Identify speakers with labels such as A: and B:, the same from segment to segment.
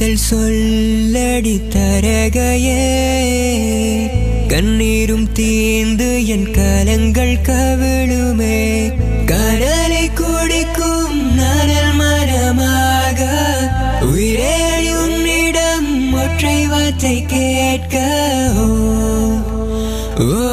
A: காதல் சொல்லடி தரகையே கண்ணீரும் தீந்து என் கலங்கள் கவிழுமே கடலை குடிக்கும் நரல் மரமாக உயிரே உன்னிடம் ஒற்றை வார்த்தை கேட்க ஓ, ஓ,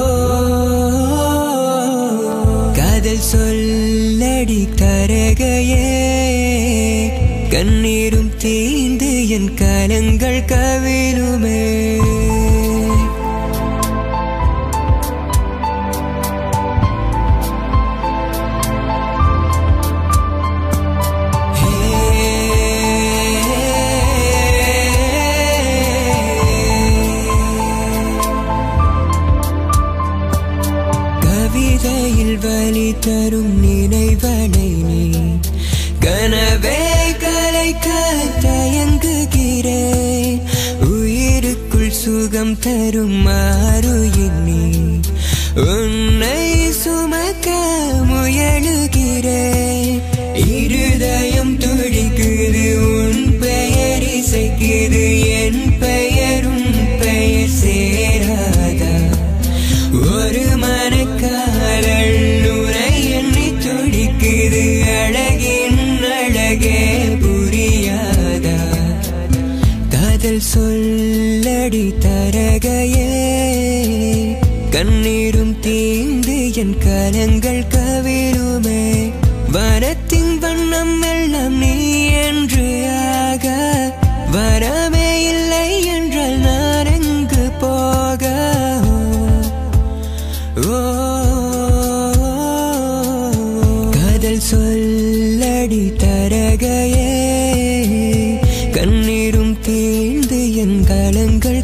A: காதல் சொல்லடி தரகையே கண்ணீரும் தீந்து என் கலங்கள் கவிழுமே கவிதையில் வழி தரும் நினைவனை நீ கனவே கலைக்க தயங்குகிறேன் உயிருக்குள் சுகம் தரும் மாறு எண்ணி உன்னை சுமக்க முயலுகிறேன் இருதயம் துடிக்குது உன் பெயர் இசைக்குது என் பெயரும் பெயர் சேராதா ஒரு மனக்காரல் உரை எண்ணி துடிக்குது அழகின் அழகே புரியாதா காதல் சொல்லடி தரகையே கண்ணீரும் தீந்து என் கலங்கள் கவிழுமே வனத்தின் வண்ணம் எல்லாம் நீ என்று ஆக வரமே இல்லை என்றால் நான் எங்கு போக ஓ, காதல் சொல்லடி தரகையே கண்ணீரும் தீர்ந்து என் கலங்கள்